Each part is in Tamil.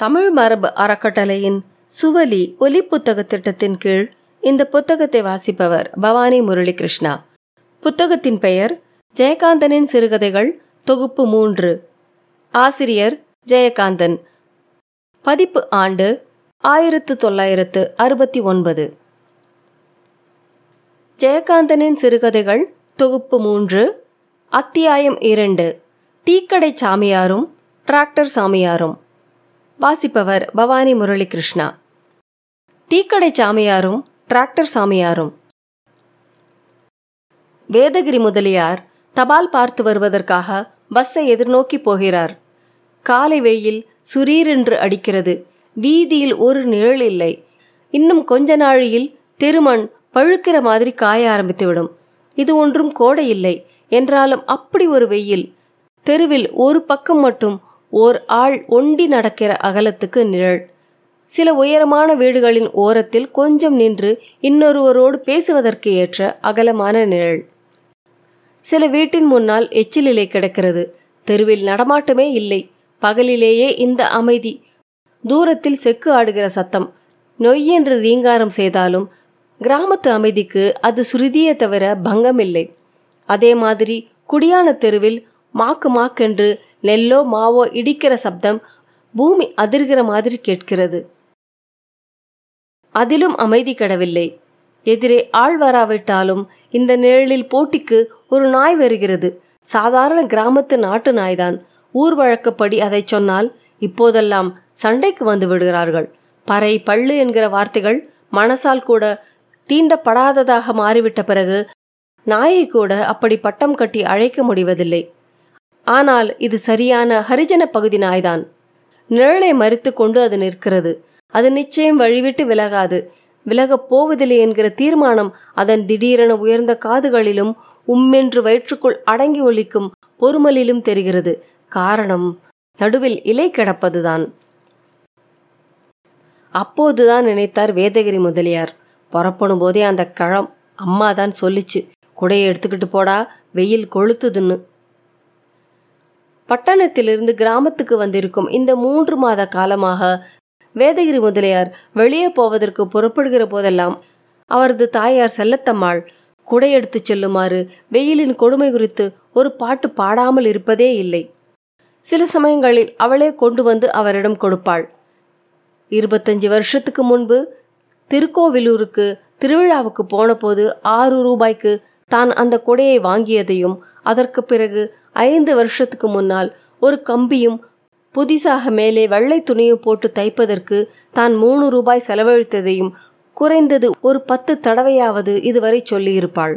தமிழ் மரபு அறக்கட்டளையின் சுவலி ஒலி புத்தக திட்டத்தின் கீழ் இந்த புத்தகத்தை வாசிப்பவர் பவானி முரளி கிருஷ்ணா புத்தகத்தின் பெயர் ஜெயகாந்தனின் சிறுகதைகள் தொகுப்பு மூன்று ஆசிரியர் ஜெயகாந்தன் பதிப்பு ஆண்டு ஆயிரத்து தொள்ளாயிரத்து அறுபத்தி ஒன்பது ஜெயகாந்தனின் சிறுகதைகள் தொகுப்பு மூன்று அத்தியாயம் இரண்டு டீக்கடை சாமியாரும் டிராக்டர் சாமியாரும் வாசிப்பவர் பவானி முரளி கிருஷ்ணா டீக்கடை சாமியாரும் டிராக்டர் சாமியாரும் வேதகிரி முதலியார் தபால் பார்த்து வருவதற்காக பஸ்ஸை எதிர்நோக்கி போகிறார் காலை வெயில் சுரீரென்று அடிக்கிறது வீதியில் ஒரு நிழல் இல்லை இன்னும் கொஞ்ச நாழியில் தெருமண் பழுக்கிற மாதிரி காய ஆரம்பித்துவிடும் இது ஒன்றும் கோடை இல்லை என்றாலும் அப்படி ஒரு வெயில் தெருவில் ஒரு பக்கம் மட்டும் ஓர் ஆள் ஒண்டி நடக்கிற அகலத்துக்கு நிழல் சில உயரமான வீடுகளின் ஓரத்தில் கொஞ்சம் நின்று இன்னொருவரோடு பேசுவதற்கு ஏற்ற அகலமான நிழல் சில வீட்டின் முன்னால் எச்சிலிலை கிடக்கிறது தெருவில் நடமாட்டமே இல்லை பகலிலேயே இந்த அமைதி தூரத்தில் செக்கு ஆடுகிற சத்தம் நொய்யென்று ரீங்காரம் செய்தாலும் கிராமத்து அமைதிக்கு அது சுருதியே தவிர பங்கமில்லை அதே மாதிரி குடியான தெருவில் மாக்கு மாக்கென்று நெல்லோ மாவோ இடிக்கிற சப்தம் பூமி அதிர்கிற மாதிரி கேட்கிறது அதிலும் அமைதி கிடவில்லை எதிரே ஆள் வராவிட்டாலும் இந்த நிழலில் போட்டிக்கு ஒரு நாய் வருகிறது சாதாரண கிராமத்து நாட்டு நாய்தான் ஊர் வழக்கப்படி அதை சொன்னால் இப்போதெல்லாம் சண்டைக்கு வந்து விடுகிறார்கள் பறை பள்ளு என்கிற வார்த்தைகள் மனசால் கூட தீண்டப்படாததாக மாறிவிட்ட பிறகு நாயை கூட அப்படி பட்டம் கட்டி அழைக்க முடிவதில்லை ஆனால் இது சரியான ஹரிஜன பகுதி நாய்தான் நிழலை மறித்து கொண்டு அது நிற்கிறது அது நிச்சயம் வழிவிட்டு விலகாது விலகப் போவதில்லை என்கிற தீர்மானம் அதன் திடீரென உயர்ந்த காதுகளிலும் உம்மென்று வயிற்றுக்குள் அடங்கி ஒலிக்கும் பொறுமலிலும் தெரிகிறது காரணம் நடுவில் இலை கிடப்பதுதான் அப்போதுதான் நினைத்தார் வேதகிரி முதலியார் புறப்படும் போதே அந்த கழம் அம்மா தான் சொல்லிச்சு குடையை எடுத்துக்கிட்டு போடா வெயில் கொளுத்துதுன்னு பட்டணத்திலிருந்து கிராமத்துக்கு வந்திருக்கும் இந்த மூன்று மாத காலமாக வேதகிரி முதலியார் வெளியே போவதற்கு புறப்படுகிற போதெல்லாம் அவரது தாயார் செல்லத்தம்மாள் குடையெடுத்து செல்லுமாறு வெயிலின் கொடுமை குறித்து ஒரு பாட்டு பாடாமல் இருப்பதே இல்லை சில சமயங்களில் அவளே கொண்டு வந்து அவரிடம் கொடுப்பாள் இருபத்தஞ்சு வருஷத்துக்கு முன்பு திருக்கோவிலூருக்கு திருவிழாவுக்கு போனபோது ஆறு ரூபாய்க்கு தான் அந்த கொடையை வாங்கியதையும் அதற்கு பிறகு ஐந்து வருஷத்துக்கு முன்னால் ஒரு கம்பியும் புதிசாக மேலே வெள்ளை துணியும் போட்டு தைப்பதற்கு தான் மூணு ரூபாய் செலவழித்ததையும் குறைந்தது ஒரு பத்து தடவையாவது இதுவரை சொல்லியிருப்பாள்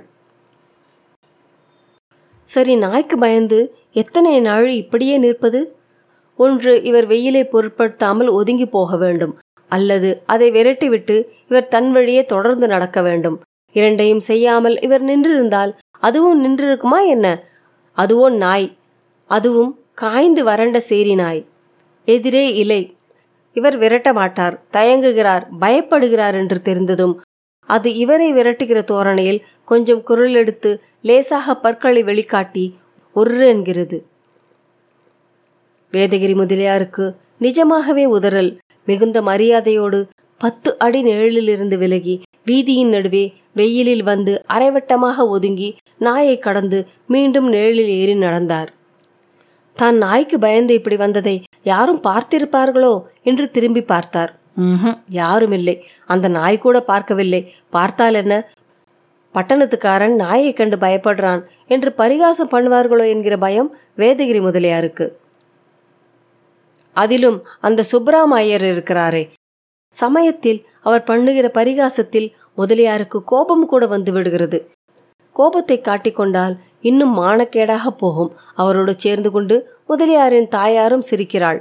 சரி நாய்க்கு பயந்து எத்தனை நாள் இப்படியே நிற்பது ஒன்று இவர் வெயிலை பொருட்படுத்தாமல் ஒதுங்கி போக வேண்டும் அல்லது அதை விரட்டிவிட்டு இவர் தன் வழியே தொடர்ந்து நடக்க வேண்டும் இரண்டையும் செய்யாமல் இவர் நின்றிருந்தால் அதுவும் நின்றிருக்குமா என்ன அதுவோ நாய் அதுவும் காய்ந்து வறண்ட சேரி நாய் எதிரே இலை இவர் விரட்ட மாட்டார் தயங்குகிறார் பயப்படுகிறார் என்று தெரிந்ததும் அது இவரை விரட்டுகிற தோரணையில் கொஞ்சம் குரல் எடுத்து லேசாக பற்களை வெளிக்காட்டி ஒர்ரு என்கிறது வேதகிரி முதலியாருக்கு நிஜமாகவே உதறல் மிகுந்த மரியாதையோடு பத்து அடி நிழலிலிருந்து விலகி வீதியின் நடுவே வெயிலில் வந்து அரைவட்டமாக ஒதுங்கி நாயை கடந்து மீண்டும் நிழலில் ஏறி நடந்தார் தான் நாய்க்கு பயந்து இப்படி வந்ததை யாரும் பார்த்திருப்பார்களோ என்று திரும்பி பார்த்தார் ம்ஹும் யாரும் இல்லை அந்த நாய் கூட பார்க்கவில்லை பார்த்தால் என்ன பட்டணத்துக்காரன் நாயை கண்டு பயப்படுறான் என்று பரிகாசம் பண்ணுவார்களோ என்கிற பயம் வேதகிரி முதலியாருக்கு அதிலும் அந்த சுப்ராம ஐயர் இருக்கிறாரே சமயத்தில் அவர் பண்ணுகிற பரிகாசத்தில் முதலியாருக்கு கோபம் கூட வந்து விடுகிறது கோபத்தை காட்டிக்கொண்டால் இன்னும் மானக்கேடாக போகும் அவரோடு சேர்ந்து கொண்டு முதலியாரின் தாயாரும் சிரிக்கிறாள்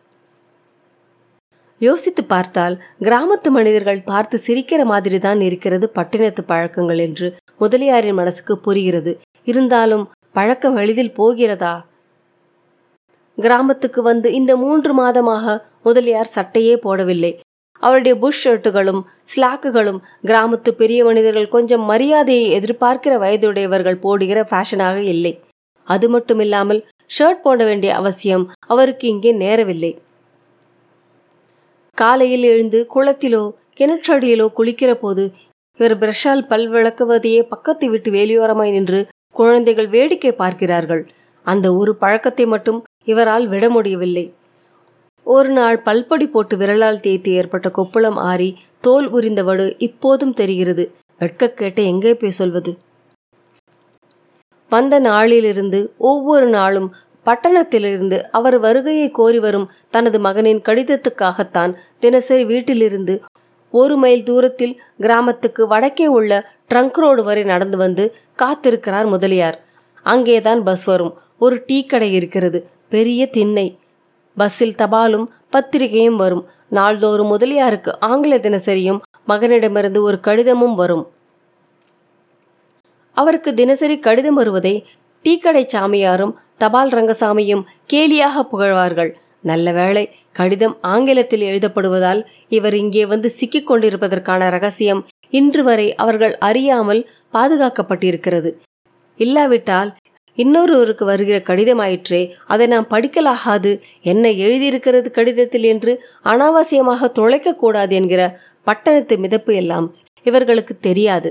யோசித்து பார்த்தால் கிராமத்து மனிதர்கள் பார்த்து சிரிக்கிற மாதிரி தான் இருக்கிறது பட்டினத்து பழக்கங்கள் என்று முதலியாரின் மனசுக்கு புரிகிறது இருந்தாலும் பழக்கம் எளிதில் போகிறதா கிராமத்துக்கு வந்து இந்த மூன்று மாதமாக முதலியார் சட்டையே போடவில்லை அவருடைய புஷ் ஷர்ட்டுகளும் ஸ்லாக்குகளும் கிராமத்து பெரிய மனிதர்கள் கொஞ்சம் மரியாதையை எதிர்பார்க்கிற வயதுடையவர்கள் போடுகிற ஃபேஷனாக இல்லை அது மட்டுமில்லாமல் ஷர்ட் போட வேண்டிய அவசியம் அவருக்கு இங்கே நேரவில்லை காலையில் எழுந்து குளத்திலோ கிணற்றடியிலோ குளிக்கிற போது இவர் பிரஷால் பல் விளக்குவதையே பக்கத்து வீட்டு வேலியோரமாய் நின்று குழந்தைகள் வேடிக்கை பார்க்கிறார்கள் அந்த ஒரு பழக்கத்தை மட்டும் இவரால் விட முடியவில்லை ஒரு நாள் பல்படி போட்டு விரலால் தேய்த்து ஏற்பட்ட கொப்புளம் ஆறி தோல் உரிந்த வடு இப்போதும் தெரிகிறது வெட்கக்கேட்ட எங்கே போய் சொல்வது வந்த நாளிலிருந்து ஒவ்வொரு நாளும் பட்டணத்திலிருந்து அவர் வருகையை கோரி வரும் தனது மகனின் கடிதத்துக்காகத்தான் தினசரி வீட்டிலிருந்து ஒரு மைல் தூரத்தில் கிராமத்துக்கு வடக்கே உள்ள ட்ரங்க் ரோடு வரை நடந்து வந்து காத்திருக்கிறார் முதலியார் அங்கேதான் பஸ் வரும் ஒரு டீ கடை இருக்கிறது பெரிய திண்ணை பஸ்ஸில் தபாலும் பத்திரிகையும் வரும் நாள்தோறும் முதலியாருக்கு ஆங்கில தினசரியும் மகனிடமிருந்து ஒரு கடிதமும் வரும் அவருக்கு தினசரி கடிதம் வருவதை டீக்கடை சாமியாரும் தபால் ரங்கசாமியும் கேலியாக புகழ்வார்கள் நல்ல வேளை கடிதம் ஆங்கிலத்தில் எழுதப்படுவதால் இவர் இங்கே வந்து சிக்கிக் கொண்டிருப்பதற்கான ரகசியம் இன்று வரை அவர்கள் அறியாமல் பாதுகாக்கப்பட்டிருக்கிறது இல்லாவிட்டால் இன்னொருவருக்கு வருகிற கடிதமாயிற்றே அதை நாம் படிக்கலாகாது என்ன எழுதியிருக்கிறது கடிதத்தில் என்று அனாவசியமாக தொலைக்க கூடாது என்கிற பட்டணத்து மிதப்பு எல்லாம் இவர்களுக்கு தெரியாது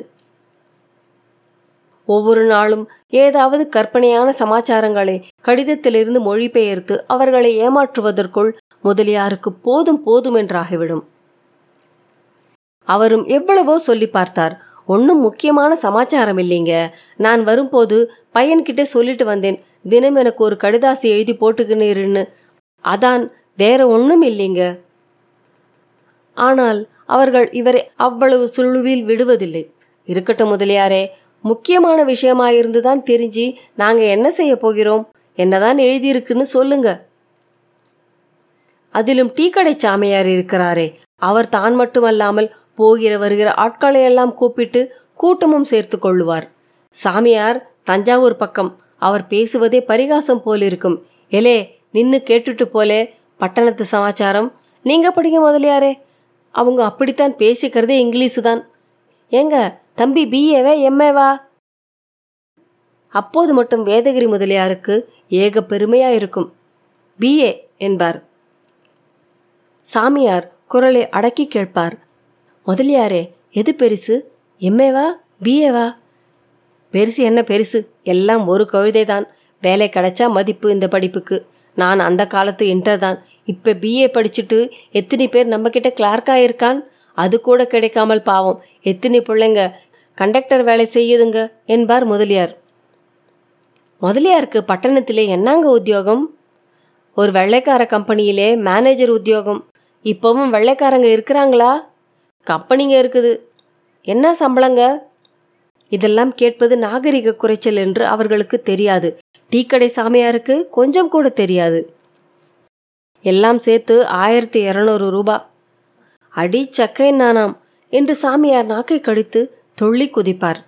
ஒவ்வொரு நாளும் ஏதாவது கற்பனையான சமாச்சாரங்களை கடிதத்திலிருந்து மொழிபெயர்த்து அவர்களை ஏமாற்றுவதற்குள் முதலியாருக்கு போதும் போதும் என்றாகிவிடும் அவரும் எவ்வளவோ சொல்லி பார்த்தார் ஒன்றும் முக்கியமான சமாச்சாரம் இல்லைங்க நான் வரும்போது பையன்கிட்ட சொல்லிட்டு வந்தேன் தினம் எனக்கு ஒரு கடிதாசி எழுதி போட்டுக்கின்னு அதான் வேற ஒன்றும் இல்லைங்க ஆனால் அவர்கள் இவரை அவ்வளவு சுழுவில் விடுவதில்லை இருக்கட்டும் முதலியாரே முக்கியமான விஷயமாயிருந்துதான் தெரிஞ்சு நாங்க என்ன செய்ய போகிறோம் என்னதான் எழுதியிருக்குன்னு சொல்லுங்க அதிலும் டீக்கடை சாமியார் இருக்கிறாரே அவர் தான் மட்டுமல்லாமல் போகிற வருகிற ஆட்களை எல்லாம் கூப்பிட்டு கூட்டமும் சேர்த்து கொள்ளுவார் சாமியார் தஞ்சாவூர் பக்கம் அவர் பேசுவதே பரிகாசம் போலிருக்கும் எலே நின்னு கேட்டுட்டு போலே பட்டணத்து சமாச்சாரம் நீங்க படிங்க முதலியாரே அவங்க அப்படித்தான் பேசிக்கிறதே இங்கிலீஷு தான் ஏங்க தம்பி பிஏவா எம்ஏவா அப்போது மட்டும் வேதகிரி முதலியாருக்கு ஏக பெருமையா இருக்கும் பிஏ என்பார் சாமியார் குரலை அடக்கி கேட்பார் முதலியாரே எது பெருசு எம்ஏவா பிஏவா பெருசு என்ன பெருசு எல்லாம் ஒரு கழுதை தான் வேலை கிடைச்சா மதிப்பு இந்த படிப்புக்கு நான் அந்த காலத்து இன்டர் தான் இப்போ பிஏ படிச்சுட்டு எத்தனை பேர் நம்மக்கிட்ட கிளார்க்காக இருக்கான் அது கூட கிடைக்காமல் பாவம் எத்தனை பிள்ளைங்க கண்டக்டர் வேலை செய்யுதுங்க என்பார் முதலியார் முதலியாருக்கு பட்டணத்திலே என்னங்க உத்தியோகம் ஒரு வெள்ளைக்கார கம்பெனியிலே மேனேஜர் உத்தியோகம் இப்போவும் வெள்ளைக்காரங்க இருக்கிறாங்களா கம்பெனிங்க இருக்குது என்ன சம்பளங்க இதெல்லாம் கேட்பது நாகரிக குறைச்சல் என்று அவர்களுக்கு தெரியாது டீக்கடை சாமியாருக்கு கொஞ்சம் கூட தெரியாது எல்லாம் சேர்த்து ஆயிரத்தி இரநூறு ரூபா அடி சக்கை நானாம் என்று சாமியார் நாக்கை கடித்து துள்ளி குதிப்பார்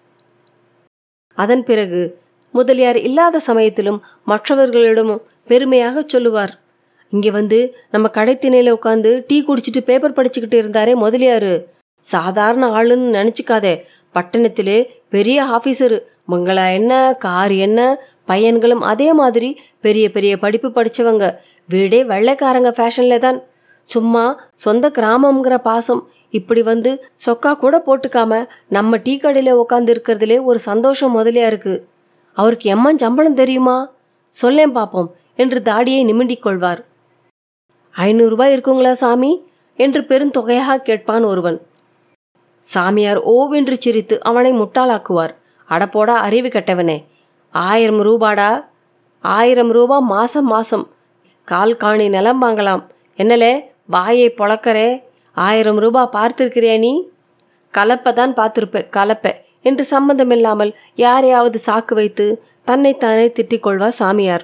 அதன் பிறகு முதலியார் இல்லாத சமயத்திலும் மற்றவர்களிடமும் பெருமையாக சொல்லுவார் இங்கே வந்து நம்ம கடைத்திணையில் உட்காந்து டீ குடிச்சிட்டு பேப்பர் படிச்சுக்கிட்டு இருந்தாரே முதலியாரு சாதாரண ஆளுன்னு நினச்சிக்காதே பட்டணத்திலே பெரிய ஆஃபீஸரு மங்களா என்ன கார் என்ன பையன்களும் அதே மாதிரி பெரிய பெரிய படிப்பு படித்தவங்க வீடே வெள்ளைக்காரங்க ஃபேஷனில் தான் சும்மா சொந்த கிராமம்ங்கிற பாசம் இப்படி வந்து சொக்கா கூட போட்டுக்காம நம்ம டீ கடையில் உட்காந்து இருக்கிறதுலே ஒரு சந்தோஷம் முதலியா இருக்கு அவருக்கு எம்மன் சம்பளம் தெரியுமா சொல்லேன் பார்ப்போம் என்று தாடியை நிமிண்டிக் கொள்வார் ஐநூறுரூபா இருக்குங்களா சாமி என்று பெருந்தொகையாக கேட்பான் ஒருவன் சாமியார் ஓவென்று சிரித்து அவனை முட்டாளாக்குவார் அடப்போடா அறிவு கெட்டவனே ஆயிரம் ரூபாடா ஆயிரம் ரூபா மாசம் மாசம் கால் காணி நிலம் வாங்கலாம் என்னலே வாயை பொழக்கறே ஆயிரம் ரூபா பார்த்திருக்கிறியா நீ கலப்பை தான் பார்த்திருப்ப கலப்பை என்று சம்பந்தமில்லாமல் யாரையாவது சாக்கு வைத்து தன்னைத்தானே திட்டிக் கொள்வார் சாமியார்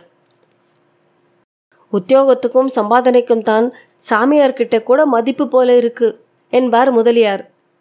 உத்தியோகத்துக்கும் சம்பாதனைக்கும் தான் சாமியார்கிட்ட கூட மதிப்பு போல இருக்கு என்பார் முதலியார்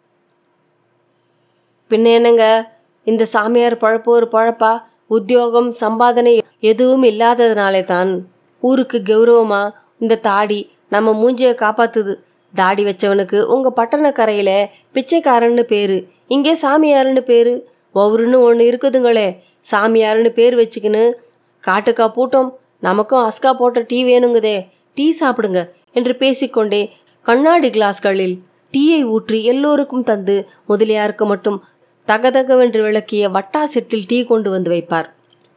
பின்ன என்னங்க இந்த சாமியார் பழப்பு ஒரு பழப்பா உத்தியோகம் சம்பாதனை எதுவும் இல்லாததுனாலே தான் ஊருக்கு கௌரவமா இந்த தாடி நம்ம மூஞ்சிய காப்பாத்துது தாடி வச்சவனுக்கு உங்க பட்டணக்கரையில பிச்சைக்காரன்னு பேரு இங்கே சாமியாருன்னு பேரு ஒவ்வொருன்னு ஒன்று இருக்குதுங்களே சாமியாருன்னு பேர் வச்சுக்கின்னு காட்டுக்கா பூட்டம் நமக்கும் அஸ்கா போட்ட டீ வேணுங்குதே டீ சாப்பிடுங்க என்று பேசிக்கொண்டே கண்ணாடி கிளாஸ்களில் டீயை ஊற்றி எல்லோருக்கும் தந்து முதலியாருக்கு மட்டும் தகதகவென்று விளக்கிய வட்டா செட்டில் டீ கொண்டு வந்து வைப்பார்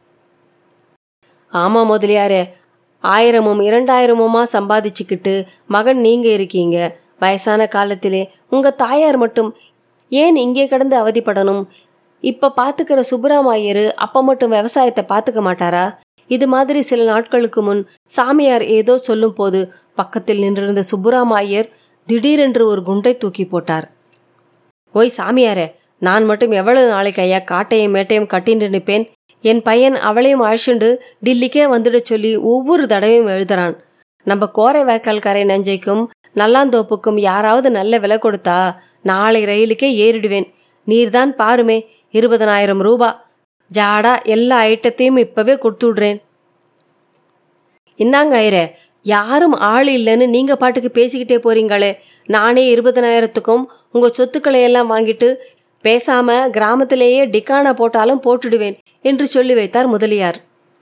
ஆமா முதலியாரே ஆயிரமும் இரண்டாயிரமுமா சம்பாதிச்சுக்கிட்டு மகன் நீங்க இருக்கீங்க வயசான காலத்திலே உங்க தாயார் மட்டும் ஏன் இங்கே கிடந்து அவதிப்படணும் இப்ப பாத்துக்கிற சுப்பராமாயரு அப்ப மட்டும் விவசாயத்தை பாத்துக்க மாட்டாரா இது மாதிரி சில நாட்களுக்கு முன் சாமியார் ஏதோ சொல்லும் போது பக்கத்தில் நின்றிருந்த சுப்புராமாயர் திடீரென்று ஒரு குண்டை தூக்கி போட்டார் ஓய் சாமியாரே நான் மட்டும் எவ்வளவு நாளைக்கு ஐயா காட்டையும் மேட்டையும் கட்டின்னு நிற்பேன் என் பையன் அவளையும் அழைச்சிண்டு டில்லிக்கே வந்துட சொல்லி ஒவ்வொரு தடவையும் எழுதுறான் நம்ம கோரை வாய்க்கால் கரை நஞ்சைக்கும் நல்லாந்தோப்புக்கும் யாராவது நல்ல விலை கொடுத்தா நாளை ரயிலுக்கே ஏறிடுவேன் நீர்தான் பாருமே இருபதனாயிரம் ரூபா ஜாடா எல்லா ஐட்டத்தையும் இப்பவே கொடுத்து விடுறேன் இந்தாங்க ஐயரே யாரும் ஆள் இல்லைன்னு நீங்க பாட்டுக்கு பேசிக்கிட்டே போறீங்களே நானே இருபதனாயிரத்துக்கும் உங்க சொத்துக்களை எல்லாம் வாங்கிட்டு பேசாம கிராமத்திலேயே டிக்கானா போட்டாலும் போட்டுடுவேன் என்று சொல்லி வைத்தார் முதலியார்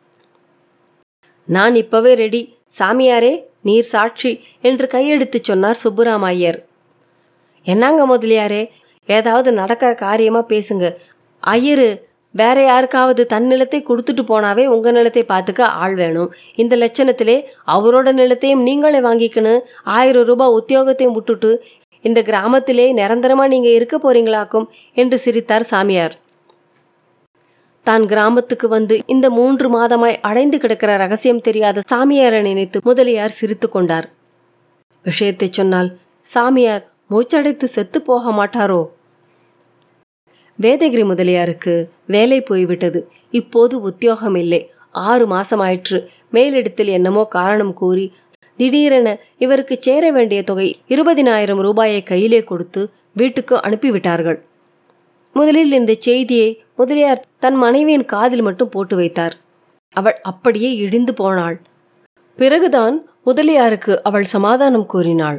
நான் இப்பவே ரெடி சாமியாரே நீர் சாட்சி என்று கையெடுத்துச் சொன்னார் சுப்புராமையர் என்னங்க முதலியாரே ஏதாவது நடக்கிற காரியமா பேசுங்க ஐயரு வேற யாருக்காவது தன் நிலத்தை கொடுத்துட்டு போனாவே உங்க நிலத்தை பார்த்துக்க ஆள் வேணும் இந்த லட்சணத்திலே அவரோட நிலத்தையும் நீங்களே வாங்கிக்கணும் ஆயிரம் ரூபாய் உத்தியோகத்தையும் விட்டுட்டு இந்த கிராமத்திலே நிரந்தரமா நீங்க இருக்க போறீங்களாக்கும் என்று சிரித்தார் சாமியார் தான் கிராமத்துக்கு வந்து இந்த மூன்று மாதமாய் அடைந்து கிடக்கிற ரகசியம் தெரியாத சாமியாரை நினைத்து முதலியார் சிரித்து கொண்டார் விஷயத்தை சொன்னால் சாமியார் மூச்சடைத்து செத்து போக மாட்டாரோ வேதகிரி முதலியாருக்கு வேலை போய்விட்டது இப்போது உத்தியோகம் இல்லை ஆறு மாசமாயிற்று மேலிடத்தில் என்னமோ காரணம் கூறி திடீரென இவருக்கு சேர வேண்டிய தொகை இருபதினாயிரம் ரூபாயை கையிலே கொடுத்து வீட்டுக்கு அனுப்பிவிட்டார்கள் முதலில் இந்த செய்தியை முதலியார் தன் மனைவியின் காதில் மட்டும் போட்டு வைத்தார் அவள் அப்படியே இடிந்து போனாள் பிறகுதான் முதலியாருக்கு அவள் சமாதானம் கூறினாள்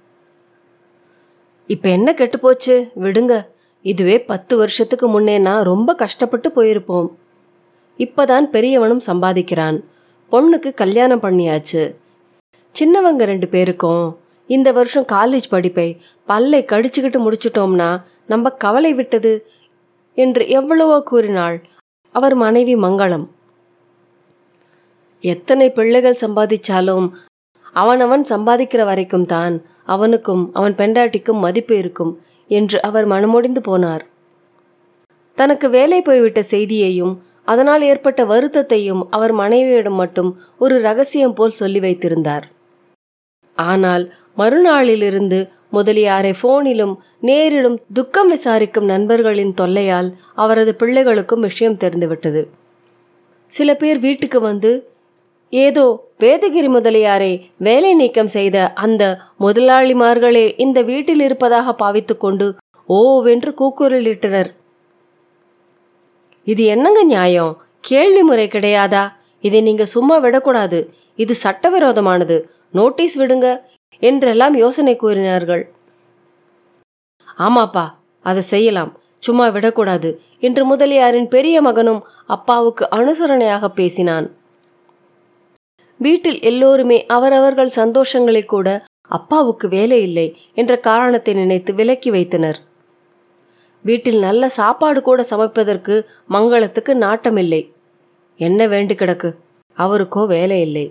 இப்ப என்ன கெட்டு போச்சு விடுங்க இதுவே பத்து வருஷத்துக்கு முன்னேனா ரொம்ப கஷ்டப்பட்டு போயிருப்போம் இப்பதான் பெரியவனும் சம்பாதிக்கிறான் பொண்ணுக்கு கல்யாணம் பண்ணியாச்சு சின்னவங்க ரெண்டு பேருக்கும் இந்த வருஷம் காலேஜ் படிப்பை பல்லை கடிச்சுக்கிட்டு முடிச்சிட்டோம்னா நம்ம கவலை விட்டது என்று எவ்வளவோ கூறினாள் அவர் மனைவி மங்களம் எத்தனை பிள்ளைகள் சம்பாதிச்சாலும் அவனவன் சம்பாதிக்கிற வரைக்கும் தான் அவனுக்கும் அவன் பெண்டாட்டிக்கும் மதிப்பு இருக்கும் என்று அவர் மனமுடிந்து போனார் தனக்கு வேலை போய்விட்ட செய்தியையும் அதனால் ஏற்பட்ட வருத்தத்தையும் அவர் மனைவியிடம் மட்டும் ஒரு ரகசியம் போல் சொல்லி வைத்திருந்தார் ஆனால் மறுநாளிலிருந்து முதலியாரை போனிலும் நேரிலும் துக்கம் விசாரிக்கும் நண்பர்களின் தொல்லையால் அவரது பிள்ளைகளுக்கும் விஷயம் தெரிந்துவிட்டது சில பேர் வீட்டுக்கு வந்து ஏதோ வேதகிரி முதலியாரை வேலை நீக்கம் செய்த அந்த முதலாளிமார்களே இந்த வீட்டில் இருப்பதாக பாவித்துக்கொண்டு ஓவென்று கூக்குரலிட்டனர் இது என்னங்க நியாயம் கேள்வி முறை கிடையாதா இதை நீங்க சும்மா விடக்கூடாது இது சட்டவிரோதமானது நோட்டீஸ் விடுங்க என்றெல்லாம் யோசனை கூறினார்கள் ஆமாப்பா அதை செய்யலாம் சும்மா விடக்கூடாது என்று முதலியாரின் பெரிய மகனும் அப்பாவுக்கு அனுசரணையாக பேசினான் வீட்டில் எல்லோருமே அவரவர்கள் சந்தோஷங்களை கூட அப்பாவுக்கு வேலை இல்லை என்ற காரணத்தை நினைத்து விலக்கி வைத்தனர் வீட்டில் நல்ல சாப்பாடு கூட சமைப்பதற்கு மங்களத்துக்கு நாட்டமில்லை என்ன வேண்டு கிடக்கு அவருக்கோ வேலை இல்லை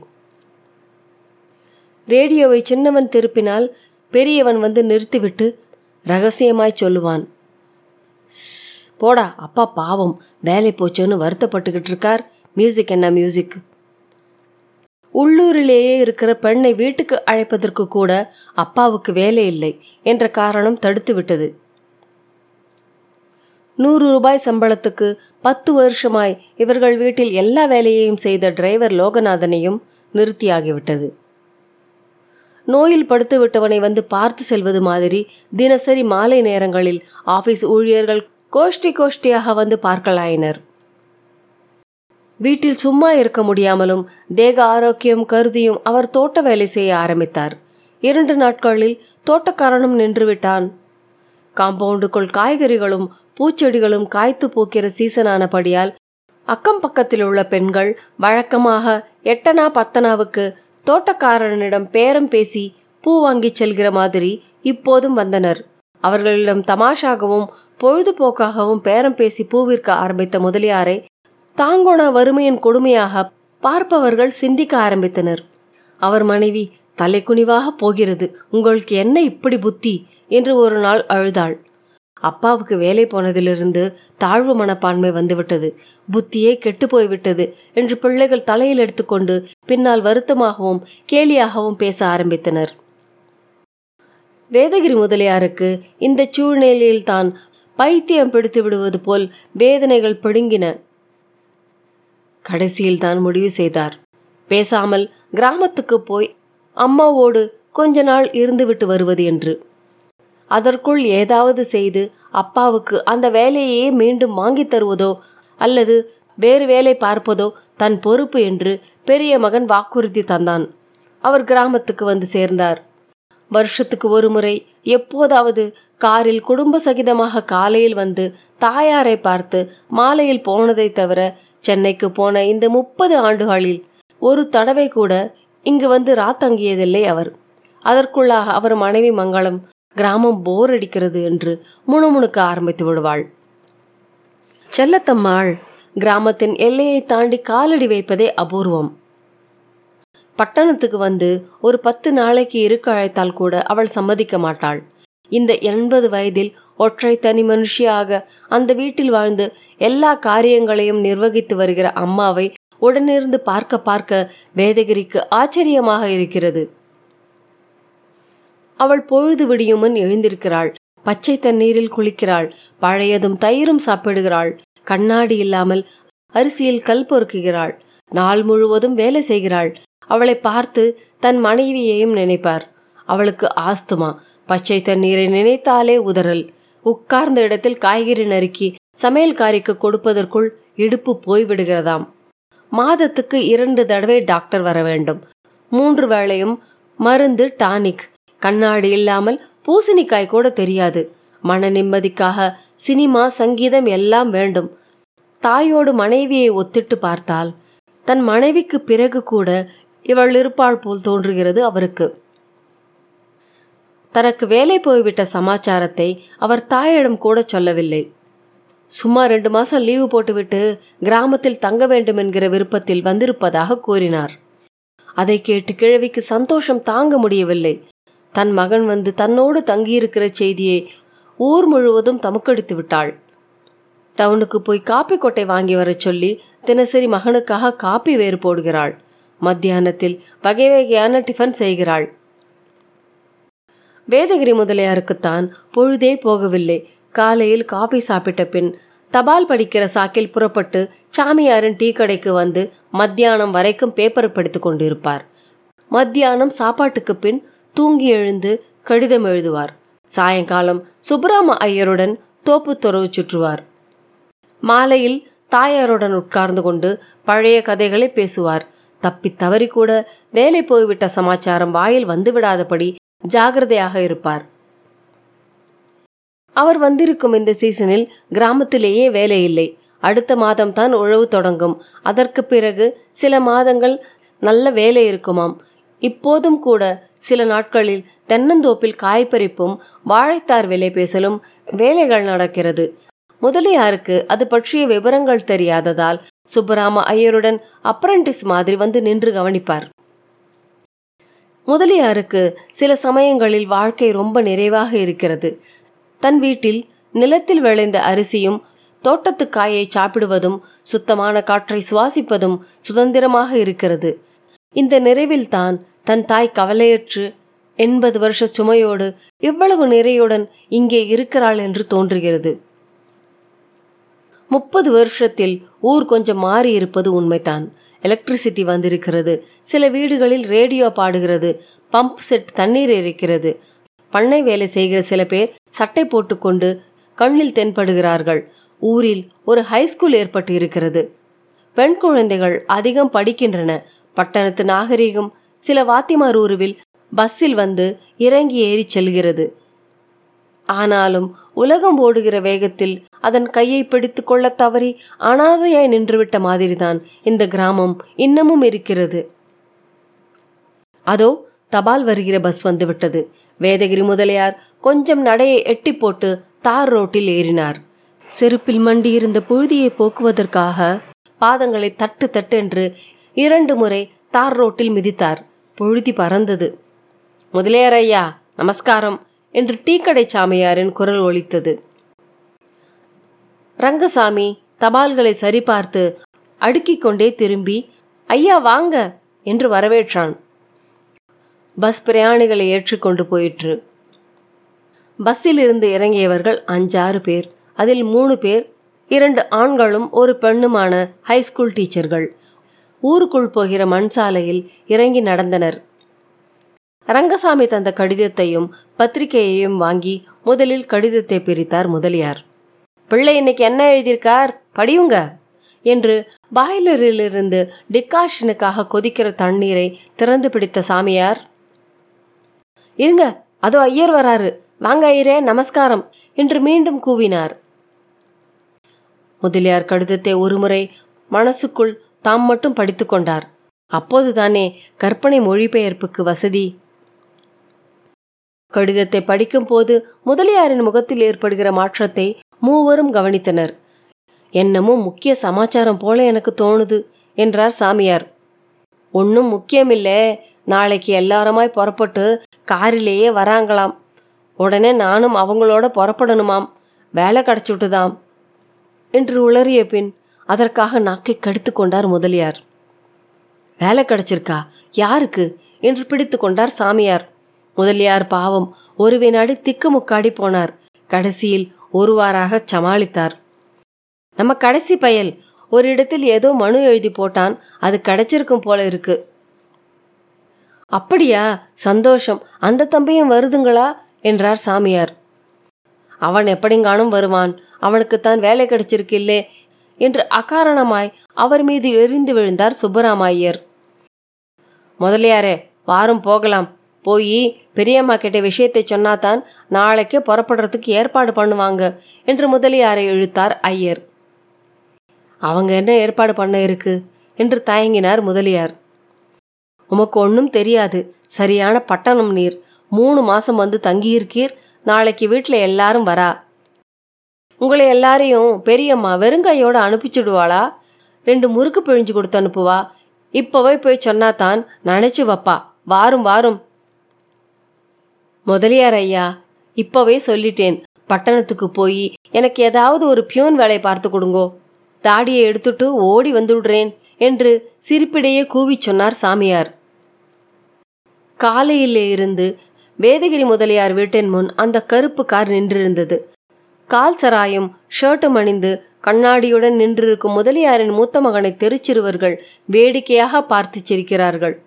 ரேடியோவை சின்னவன் திருப்பினால் பெரியவன் வந்து நிறுத்திவிட்டு ரகசியமாய் சொல்லுவான் "ஸ், போடா அப்பா பாவம் வேலை போச்சோன்னு வருத்தப்பட்டுக்கிட்டு இருக்கார் மியூசிக் என்ன மியூசிக் உள்ளூரிலேயே இருக்கிற பெண்ணை வீட்டுக்கு அழைப்பதற்கு கூட அப்பாவுக்கு வேலை இல்லை என்ற காரணம் தடுத்து விட்டது நூறு ரூபாய் சம்பளத்துக்கு பத்து வருஷமாய் இவர்கள் வீட்டில் எல்லா வேலையையும் செய்த டிரைவர் லோகநாதனையும் நிறுத்தியாகிவிட்டது நோயில் படுத்து விட்டவனை வந்து பார்த்து செல்வது மாதிரி தினசரி மாலை நேரங்களில் ஆபீஸ் ஊழியர்கள் கோஷ்டி கோஷ்டியாக வந்து பார்க்கலாயினர் வீட்டில் சும்மா இருக்க முடியாமலும் தேக ஆரோக்கியம் கருதியும் அவர் தோட்ட வேலை செய்ய ஆரம்பித்தார் இரண்டு நாட்களில் தோட்டக்காரனும் நின்றுவிட்டான் காம்பவுண்டுக்குள் காய்கறிகளும் பூச்செடிகளும் காய்த்து பூக்கிற சீசனானபடியால் அக்கம் பக்கத்தில் உள்ள பெண்கள் வழக்கமாக எட்டனா பத்தனாவுக்கு தோட்டக்காரனிடம் பேரம் பேசி பூ வாங்கிச் செல்கிற மாதிரி இப்போதும் வந்தனர் அவர்களிடம் தமாஷாகவும் பொழுதுபோக்காகவும் பேரம் பேசி பூவிற்க ஆரம்பித்த முதலியாரை தாங்கோண வறுமையின் கொடுமையாக பார்ப்பவர்கள் சிந்திக்க ஆரம்பித்தனர் அவர் மனைவி தலைக்குனிவாக போகிறது உங்களுக்கு என்ன இப்படி புத்தி என்று ஒரு நாள் அழுதாள் அப்பாவுக்கு வேலை போனதிலிருந்து தாழ்வு மனப்பான்மை வந்துவிட்டது புத்தியே கெட்டு போய்விட்டது என்று பிள்ளைகள் தலையில் எடுத்துக்கொண்டு பின்னால் வருத்தமாகவும் கேலியாகவும் பேச ஆரம்பித்தனர் வேதகிரி முதலியாருக்கு இந்த சூழ்நிலையில் தான் பைத்தியம் பிடித்து விடுவது போல் வேதனைகள் பிடுங்கின கடைசியில் தான் முடிவு செய்தார் பேசாமல் கிராமத்துக்கு போய் அம்மாவோடு கொஞ்ச நாள் இருந்துவிட்டு வருவது என்று அதற்குள் ஏதாவது செய்து அப்பாவுக்கு அந்த வேலையே மீண்டும் வாங்கித் தருவதோ அல்லது வேறு வேலை பார்ப்பதோ தன் பொறுப்பு என்று பெரிய மகன் வாக்குறுதி தந்தான் அவர் கிராமத்துக்கு வந்து சேர்ந்தார் வருஷத்துக்கு ஒரு முறை எப்போதாவது காரில் குடும்ப சகிதமாக காலையில் வந்து தாயாரை பார்த்து மாலையில் போனதை தவிர சென்னைக்கு போன இந்த முப்பது ஆண்டுகளில் ஒரு தடவை கூட இங்கு வந்து ராத்தங்கியதில்லை அவர் அதற்குள்ளாக அவர் மனைவி மங்களம் கிராமம் போர் அடிக்கிறது என்று முணுமுணுக்க ஆரம்பித்து விடுவாள் செல்லத்தம்மாள் கிராமத்தின் எல்லையை தாண்டி காலடி வைப்பதே அபூர்வம் பட்டணத்துக்கு வந்து ஒரு பத்து நாளைக்கு இருக்க அழைத்தால் கூட அவள் சம்மதிக்க மாட்டாள் இந்த எண்பது வயதில் ஒற்றை தனி மனுஷியாக அந்த வீட்டில் வாழ்ந்து எல்லா காரியங்களையும் நிர்வகித்து வருகிற அம்மாவை உடனிருந்து பார்க்க பார்க்க வேதகிரிக்கு ஆச்சரியமாக இருக்கிறது அவள் பொழுது விடியும் முன் எழுந்திருக்கிறாள் பச்சை தண்ணீரில் குளிக்கிறாள் பழையதும் தயிரும் சாப்பிடுகிறாள் கண்ணாடி இல்லாமல் அரிசியில் கல் பொறுக்குகிறாள் நாள் முழுவதும் வேலை செய்கிறாள் அவளை பார்த்து தன் மனைவியையும் நினைப்பார் அவளுக்கு ஆஸ்துமா பச்சை தண்ணீரை நினைத்தாலே உதறல் உட்கார்ந்த இடத்தில் காய்கறி நறுக்கி சமையல்காரிக்கு கொடுப்பதற்குள் இடுப்பு போய்விடுகிறதாம் மாதத்துக்கு இரண்டு தடவை டாக்டர் வர வேண்டும் மூன்று வேளையும் மருந்து டானிக் கண்ணாடி இல்லாமல் பூசணிக்காய் கூட தெரியாது மன நிம்மதிக்காக சினிமா சங்கீதம் எல்லாம் வேண்டும் தாயோடு மனைவியை ஒத்திட்டு பார்த்தால் தன் மனைவிக்கு பிறகு கூட இவள் இருப்பாள் போல் தோன்றுகிறது அவருக்கு தனக்கு வேலை போய்விட்ட சமாச்சாரத்தை அவர் தாயிடம் கூட சொல்லவில்லை சும்மா ரெண்டு மாசம் லீவு போட்டுவிட்டு கிராமத்தில் தங்க வேண்டும் என்கிற விருப்பத்தில் வந்திருப்பதாக கூறினார் அதை கேட்டு கிழவிக்கு சந்தோஷம் தாங்க முடியவில்லை தன் மகன் வந்து தன்னோடு தங்கியிருக்கிற செய்தியை ஊர் முழுவதும் தமுக்கடித்து விட்டாள் டவுனுக்கு போய் காப்பி கொட்டை வாங்கி வரச் சொல்லி தினசரி மகனுக்காக காப்பி வேறு போடுகிறாள் மத்தியானத்தில் வகை வகையான டிஃபன் செய்கிறாள் வேதகிரி முதலியாருக்குத்தான் பொழுதே போகவில்லை காலையில் காபி சாப்பிட்ட பின் தபால் படிக்கிற சாக்கில் புறப்பட்டு சாமியாரின் டீ கடைக்கு வந்து மத்தியானம் வரைக்கும் பேப்பர் படித்துக் கொண்டிருப்பார் மத்தியானம் சாப்பாட்டுக்கு பின் தூங்கி எழுந்து கடிதம் எழுதுவார் சாயங்காலம் சுப்பராம ஐயருடன் தோப்பு துறவு சுற்றுவார் மாலையில் தாயாருடன் உட்கார்ந்து கொண்டு பழைய கதைகளை பேசுவார் தப்பி தவறி கூட வேலை போய்விட்ட சமாச்சாரம் வாயில் வந்துவிடாதபடி ஜாகிரதையாக இருப்பார் அவர் வந்திருக்கும் இந்த சீசனில் கிராமத்திலேயே வேலை இல்லை அடுத்த மாதம் தான் உழவு தொடங்கும் அதற்கு பிறகு சில மாதங்கள் நல்ல வேலை இருக்குமாம் இப்போதும் கூட சில நாட்களில் தென்னந்தோப்பில் காய்பறிப்பும் வாழைத்தார் விலை பேசலும் வேலைகள் நடக்கிறது முதலியாருக்கு அது பற்றிய விவரங்கள் தெரியாததால் சுப்பராம ஐயருடன் அப்ரண்டிஸ் மாதிரி வந்து நின்று கவனிப்பார் முதலியாருக்கு சில சமயங்களில் வாழ்க்கை ரொம்ப நிறைவாக இருக்கிறது தன் வீட்டில் நிலத்தில் விளைந்த அரிசியும் தோட்டத்து காயை சாப்பிடுவதும் சுத்தமான காற்றை சுவாசிப்பதும் சுதந்திரமாக இருக்கிறது இந்த நிறைவில் தான் தன் தாய் கவலையற்று எண்பது வருஷ சுமையோடு இவ்வளவு நிறையுடன் இங்கே இருக்கிறாள் என்று தோன்றுகிறது முப்பது வருஷத்தில் ஊர் கொஞ்சம் மாறி இருப்பது உண்மைதான் எலக்ட்ரிசிட்டி வந்திருக்கிறது சில வீடுகளில் ரேடியோ பாடுகிறது பம்ப் செட் தண்ணீர் இருக்கிறது பண்ணை வேலை செய்கிற சில பேர் சட்டை போட்டுக்கொண்டு கண்ணில் தென்படுகிறார்கள் ஊரில் ஒரு ஹைஸ்கூல் ஏற்பட்டு இருக்கிறது பெண் குழந்தைகள் அதிகம் படிக்கின்றன பட்டணத்து நாகரீகம் சில வாத்திமார் ஊருவில் பஸ்ஸில் வந்து இறங்கி ஏறி செல்கிறது ஆனாலும் உலகம் ஓடுகிற வேகத்தில் அதன் கையை பிடித்து கொள்ள தவறி அனாதையாய் நின்றுவிட்ட மாதிரிதான் இந்த கிராமம் இன்னமும் இருக்கிறது அதோ தபால் வருகிற பஸ் வந்துவிட்டது வேதகிரி முதலியார் கொஞ்சம் நடையை எட்டி போட்டு தார் ரோட்டில் ஏறினார் செருப்பில் மண்டியிருந்த புழுதியை போக்குவதற்காக பாதங்களை தட்டு தட்டு என்று இரண்டு முறை தார் ரோட்டில் மிதித்தார் புழுதி பறந்தது முதலியார் ஐயா நமஸ்காரம் என்று டீக்கடை சாமியாரின் குரல் ஒலித்தது ரங்கசாமி தபால்களை சரிபார்த்து அடுக்கிக் கொண்டே திரும்பி ஐயா வாங்க என்று வரவேற்றான் பஸ் பிரயாணிகளை ஏற்றுக்கொண்டு போயிற்று பஸ்ஸில் இருந்து இறங்கியவர்கள் அஞ்சாறு பேர் அதில் மூணு பேர் இரண்டு ஆண்களும் ஒரு பெண்ணுமான ஹைஸ்கூல் டீச்சர்கள் ஊருக்குள் போகிற மண் சாலையில் இறங்கி நடந்தனர் ரங்கசாமி தந்த கடிதத்தையும் பத்திரிகையையும் வாங்கி முதலில் கடிதத்தை பிரித்தார் முதலியார் பிள்ளை இன்னைக்கு என்ன எழுதியிருக்கார் படியுங்க என்று பாய்லரிலிருந்து டிகாஷனுக்காக கொதிக்கிற தண்ணீரை திறந்து பிடித்த சாமியார் இருங்க அதோ ஐயர் வராரு வாங்க ஐயரே நமஸ்காரம் என்று மீண்டும் கூவினார் முதலியார் கடிதத்தை ஒருமுறை மனசுக்குள் தாம் மட்டும் படித்து கொண்டார் அப்போதுதானே கற்பனை மொழிபெயர்ப்புக்கு வசதி கடிதத்தை படிக்கும் போது முதலியாரின் முகத்தில் ஏற்படுகிற மாற்றத்தை மூவரும் கவனித்தனர் என்னமோ முக்கிய சமாச்சாரம் போல எனக்கு தோணுது என்றார் சாமியார் ஒன்றும் முக்கியமில்லே நாளைக்கு எல்லாருமாய் புறப்பட்டு காரிலேயே வராங்களாம் உடனே நானும் அவங்களோட புறப்படணுமாம் வேலை கிடச்சுட்டுதாம் என்று உளறிய பின் அதற்காக நாக்கை கடித்து கொண்டார் முதலியார் வேலை கிடைச்சிருக்கா யாருக்கு என்று பிடித்து கொண்டார் சாமியார் முதலியார் பாவம் ஒரு வினாடி திக்கு முக்காடி போனார் கடைசியில் ஒருவாறாக சமாளித்தார் நம்ம கடைசி பயல் ஒரு இடத்தில் ஏதோ மனு எழுதி போட்டான் அது கிடைச்சிருக்கும் போல இருக்கு அப்படியா சந்தோஷம் அந்த தம்பியும் வருதுங்களா என்றார் சாமியார் அவன் எப்படிங்கானும் வருவான் அவனுக்குத்தான் வேலை கிடைச்சிருக்கில்லே என்று அகாரணமாய் அவர் மீது எரிந்து விழுந்தார் சுப்பராமாயர் முதலியாரே வாரம் போகலாம் போய் பெரியம்மா கிட்ட விஷயத்தை சொன்னாதான் நாளைக்கே புறப்படுறதுக்கு ஏற்பாடு பண்ணுவாங்க என்று முதலியாரை இழுத்தார் ஐயர் அவங்க என்ன ஏற்பாடு பண்ண இருக்கு என்று தயங்கினார் முதலியார் உமக்கு ஒன்றும் தெரியாது சரியான பட்டணம் நீர் மூணு மாசம் வந்து தங்கியிருக்கீர் நாளைக்கு வீட்டில் எல்லாரும் வரா உங்களை எல்லாரையும் பெரியம்மா வெறுங்கையோட அனுப்பிச்சுடுவாளா ரெண்டு முறுக்கு பிழிஞ்சு கொடுத்து அனுப்புவா இப்போவே போய் சொன்னாதான் நினைச்சு வப்பா வாரும் வாரும் முதலியார் ஐயா இப்போவே சொல்லிட்டேன் பட்டணத்துக்கு போய் எனக்கு ஏதாவது ஒரு பியூன் வேலை பார்த்து கொடுங்கோ தாடியை எடுத்துட்டு ஓடி வந்துடுறேன் என்று சிரிப்பிடையே கூவிச் சொன்னார் சாமியார் காலையிலே இருந்து வேதகிரி முதலியார் வீட்டின் முன் அந்த கருப்பு கார் நின்றிருந்தது கால் சராயும் ஷர்ட்டும் அணிந்து கண்ணாடியுடன் நின்றிருக்கும் முதலியாரின் மூத்த மகனை தெருச்சிறுவர்கள் வேடிக்கையாக பார்த்து சிரிக்கிறார்கள்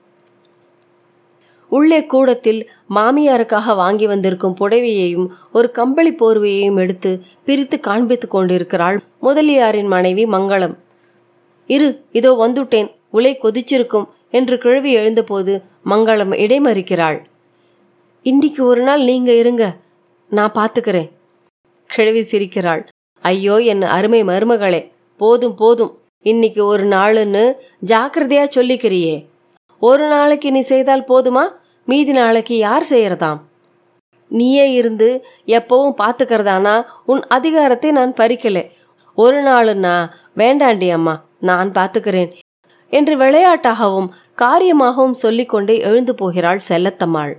உள்ளே கூடத்தில் மாமியாருக்காக வாங்கி வந்திருக்கும் புடவையையும் ஒரு கம்பளி போர்வையையும் எடுத்து பிரித்து காண்பித்துக் கொண்டிருக்கிறாள் முதலியாரின் மனைவி மங்களம் இரு இதோ வந்துட்டேன் உலை கொதிச்சிருக்கும் என்று கிழவி எழுந்தபோது மங்களம் இடைமறிக்கிறாள் இன்னைக்கு ஒரு நாள் நீங்க இருங்க நான் பாத்துக்கிறேன் கிழவி சிரிக்கிறாள் ஐயோ என் அருமை மருமகளே போதும் போதும் இன்னைக்கு ஒரு நாளுன்னு ஜாக்கிரதையா சொல்லிக்கிறியே ஒரு நாளைக்கு நீ செய்தால் போதுமா மீதி நாளைக்கு யார் செய்யறதாம் நீயே இருந்து எப்பவும் பார்த்துக்கிறதானா உன் அதிகாரத்தை நான் பறிக்கல ஒரு நாளுன்னா வேண்டாண்டி அம்மா நான் பார்த்துக்கிறேன் என்று விளையாட்டாகவும் காரியமாகவும் சொல்லிக்கொண்டே எழுந்து போகிறாள் செல்லத்தம்மாள்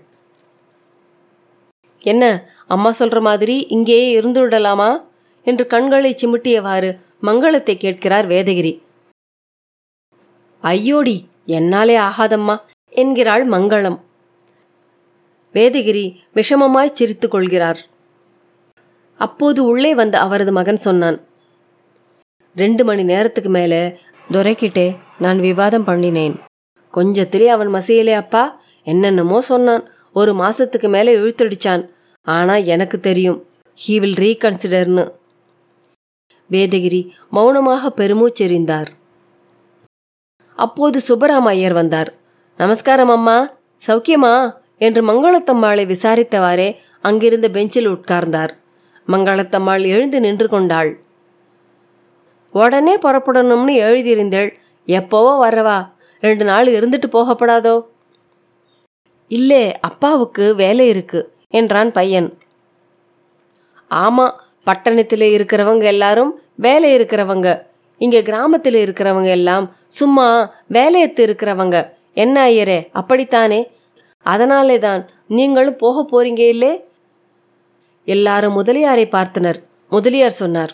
என்ன அம்மா சொல்ற மாதிரி இங்கேயே இருந்து விடலாமா என்று கண்களை சிமிட்டியவாறு மங்களத்தை கேட்கிறார் வேதகிரி ஐயோடி என்னாலே ஆகாதம்மா என்கிறாள் மங்களம் வேதகிரி விஷமமாய் சிரித்துக் கொள்கிறார் அப்போது உள்ளே வந்த அவரது மகன் சொன்னான் ரெண்டு மணி நேரத்துக்கு மேல துரைக்கிட்டே நான் விவாதம் பண்ணினேன் கொஞ்சத்திலே அவன் மசியலே அப்பா என்னென்னமோ சொன்னான் ஒரு மாசத்துக்கு மேல இழுத்தடிச்சான் ஆனா எனக்கு தெரியும் ஹீ வில் ரீகன்சிடர்னு வேதகிரி மௌனமாக பெருமூச்செறிந்தார் அப்போது சுப்பராம ஐயர் வந்தார் நமஸ்காரம் அம்மா சௌக்கியமா என்று மங்களத்தம்மாளை விசாரித்தவாறே அங்கிருந்த பெஞ்சில் உட்கார்ந்தார் மங்களத்தம்மாள் எழுந்து நின்று கொண்டாள் உடனே புறப்படணும்னு எழுதியிருந்தேள் எப்போவோ வரவா ரெண்டு நாள் இருந்துட்டு போகப்படாதோ இல்லே அப்பாவுக்கு வேலை இருக்கு என்றான் பையன் ஆமா பட்டணத்தில் இருக்கிறவங்க எல்லாரும் வேலை இருக்கிறவங்க இங்க கிராமத்தில் இருக்கிறவங்க எல்லாம் சும்மா வேலையத்து இருக்கிறவங்க என்ன ஐயரே அப்படித்தானே அதனாலே தான் நீங்களும் போக போறீங்க இல்லே எல்லாரும் முதலியாரை பார்த்தனர் முதலியார் சொன்னார்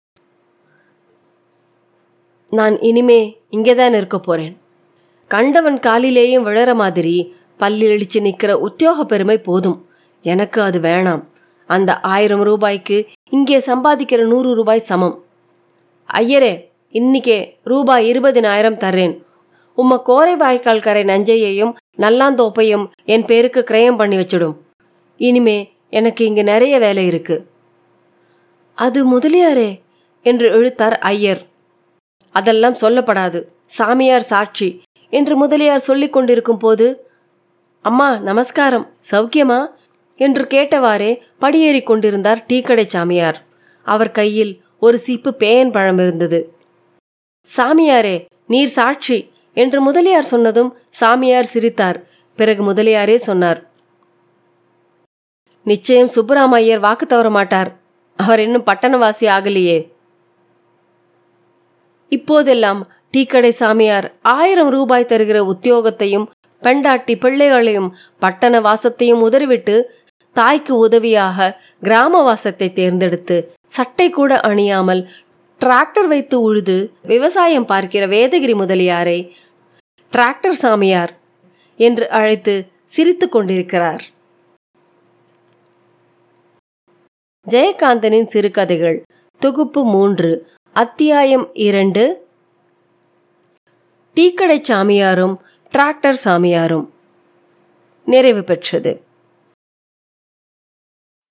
நான் இனிமே இங்கேதான் இருக்க போறேன் கண்டவன் காலிலேயும் விழற மாதிரி பல்லி இழிச்சு நிக்கிற உத்தியோக பெருமை போதும் எனக்கு அது வேணாம் அந்த ஆயிரம் ரூபாய்க்கு இங்கே சம்பாதிக்கிற நூறு ரூபாய் சமம் ஐயரே இன்னிக்கே ரூபாய் இருபதினாயிரம் தர்றேன் உம்ம கோரை வாய்க்கால் கரை நஞ்சையையும் நல்லாந்தோப்பையும் என் பேருக்கு கிரயம் பண்ணி வச்சிடும் இனிமே எனக்கு இங்க நிறைய வேலை இருக்கு அது முதலியாரே என்று இழுத்தார் ஐயர் அதெல்லாம் சொல்லப்படாது சாமியார் சாட்சி என்று முதலியார் சொல்லிக் கொண்டிருக்கும் போது அம்மா நமஸ்காரம் சௌக்கியமா என்று கேட்டவாறே படியேறிக் கொண்டிருந்தார் டீக்கடை சாமியார் அவர் கையில் ஒரு சீப்பு பேயன் பழம் இருந்தது சாமியாரே நீர் சாட்சி என்று முதலியார் சொன்னதும் சாமியார் சிரித்தார் பிறகு முதலியாரே சொன்னார் நிச்சயம் சுப்பராம ஐயர் வாக்கு தவற மாட்டார் அவர் இன்னும் பட்டணவாசி ஆகலையே இப்போதெல்லாம் டீக்கடை சாமியார் ஆயிரம் ரூபாய் தருகிற உத்தியோகத்தையும் பெண்டாட்டி பிள்ளைகளையும் பட்டண வாசத்தையும் உதறிவிட்டு தாய்க்கு உதவியாக கிராம வாசத்தை தேர்ந்தெடுத்து சட்டை கூட அணியாமல் டிராக்டர் வைத்து உழுது விவசாயம் பார்க்கிற வேதகிரி முதலியாரை டிராக்டர் சாமியார் என்று அழைத்து சிரித்துக் கொண்டிருக்கிறார் ஜெயகாந்தனின் சிறுகதைகள் தொகுப்பு மூன்று அத்தியாயம் இரண்டு டீக்கடை சாமியாரும் டிராக்டர் சாமியாரும் நிறைவு பெற்றது